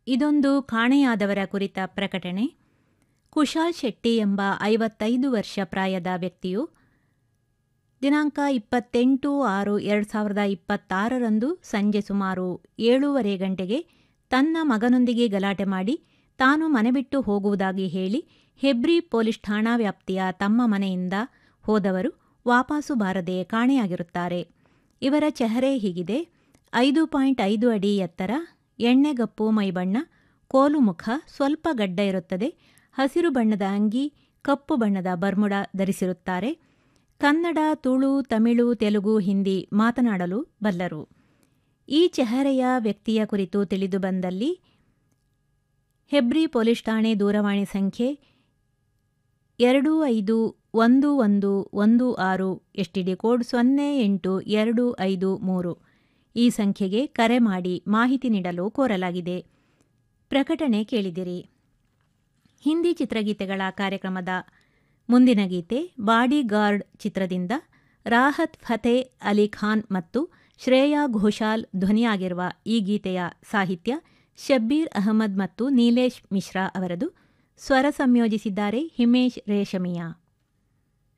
ಇದೊಂದು ಕಾಣೆಯಾದವರ ಕುರಿತ ಪ್ರಕಟಣೆ ಕುಶಾಲ್ ಶೆಟ್ಟಿ ಎಂಬ ಐವತ್ತೈದು ವರ್ಷ ಪ್ರಾಯದ ವ್ಯಕ್ತಿಯು ದಿನಾಂಕ ಇಪ್ಪತ್ತೆಂಟು ಆರು ಎರಡು ಸಾವಿರದ ಇಪ್ಪತ್ತಾರರಂದು ಸಂಜೆ ಸುಮಾರು ಏಳೂವರೆ ಗಂಟೆಗೆ ತನ್ನ ಮಗನೊಂದಿಗೆ ಗಲಾಟೆ ಮಾಡಿ ತಾನು ಮನೆ ಬಿಟ್ಟು ಹೋಗುವುದಾಗಿ ಹೇಳಿ ಹೆಬ್ರಿ ಪೊಲೀಸ್ ಠಾಣಾ ವ್ಯಾಪ್ತಿಯ ತಮ್ಮ ಮನೆಯಿಂದ ಹೋದವರು ವಾಪಸ್ಸು ಬಾರದೆ ಕಾಣೆಯಾಗಿರುತ್ತಾರೆ ಇವರ ಚೆಹರೆ ಹೀಗಿದೆ ಐದು ಪಾಯಿಂಟ್ ಐದು ಅಡಿ ಎತ್ತರ ಎಣ್ಣೆಗಪ್ಪು ಮೈಬಣ್ಣ ಕೋಲು ಮುಖ ಸ್ವಲ್ಪ ಗಡ್ಡ ಇರುತ್ತದೆ ಹಸಿರು ಬಣ್ಣದ ಅಂಗಿ ಕಪ್ಪು ಬಣ್ಣದ ಬರ್ಮುಡ ಧರಿಸಿರುತ್ತಾರೆ ಕನ್ನಡ ತುಳು ತಮಿಳು ತೆಲುಗು ಹಿಂದಿ ಮಾತನಾಡಲು ಬಲ್ಲರು ಈ ಚೆಹರೆಯ ವ್ಯಕ್ತಿಯ ಕುರಿತು ತಿಳಿದು ಬಂದಲ್ಲಿ ಹೆಬ್ರಿ ಪೊಲೀಸ್ ಠಾಣೆ ದೂರವಾಣಿ ಸಂಖ್ಯೆ ಎರಡು ಐದು ಒಂದು ಒಂದು ಒಂದು ಆರು ಎಸ್ಟಿಡಿ ಕೋಡ್ ಸೊನ್ನೆ ಎಂಟು ಎರಡು ಐದು ಮೂರು ಈ ಸಂಖ್ಯೆಗೆ ಕರೆ ಮಾಡಿ ಮಾಹಿತಿ ನೀಡಲು ಕೋರಲಾಗಿದೆ ಪ್ರಕಟಣೆ ಕೇಳಿದಿರಿ ಹಿಂದಿ ಚಿತ್ರಗೀತೆಗಳ ಕಾರ್ಯಕ್ರಮದ ಮುಂದಿನ ಗೀತೆ ಬಾಡಿಗಾರ್ಡ್ ಚಿತ್ರದಿಂದ ರಾಹತ್ ಫತೇ ಅಲಿ ಖಾನ್ ಮತ್ತು ಶ್ರೇಯಾ ಘೋಷಾಲ್ ಧ್ವನಿಯಾಗಿರುವ ಈ ಗೀತೆಯ ಸಾಹಿತ್ಯ ಶಬ್ಬೀರ್ ಅಹಮದ್ ಮತ್ತು ನೀಲೇಶ್ ಮಿಶ್ರಾ ಅವರದು ಸ್ವರ ಸಂಯೋಜಿಸಿದ್ದಾರೆ ಹಿಮೇಶ್ ರೇಷಮಿಯಾ